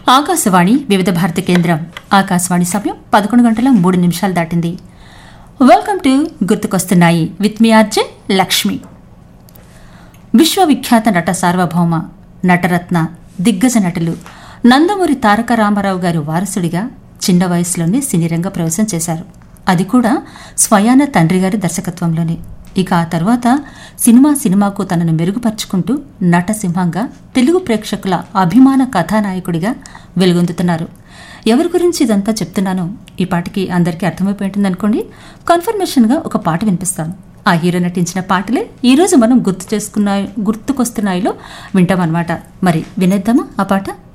ఆకాశవాణి వివిధ భారతి కేంద్రం ఆకాశవాణి సమయం పదకొండు గంటల మూడు నిమిషాలు దాటింది వెల్కమ్ టు గుర్తుకొస్తున్నాయి విత్ మీ ఆర్జే లక్ష్మి విశ్వవిఖ్యాత నట సార్వభౌమ నటరత్న దిగ్గజ నటులు నందమూరి తారక రామారావు గారి వారసుడిగా చిన్న వయసులోనే సినీరంగ ప్రవేశం చేశారు అది కూడా స్వయాన తండ్రి గారి దర్శకత్వంలోనే ఇక ఆ తర్వాత సినిమా సినిమాకు తనను మెరుగుపరుచుకుంటూ నటసింహంగా తెలుగు ప్రేక్షకుల అభిమాన కథానాయకుడిగా వెలుగొందుతున్నారు ఎవరి గురించి ఇదంతా చెప్తున్నానో ఈ పాటకి అందరికీ అర్థమైపోయింటుంది అనుకోండి కన్ఫర్మేషన్గా ఒక పాట వినిపిస్తాను ఆ హీరో నటించిన పాటలే ఈరోజు మనం గుర్తు చేసుకున్నాయి గుర్తుకొస్తున్నాయిలో వింటామన్నమాట మరి వినేద్దామా ఆ పాట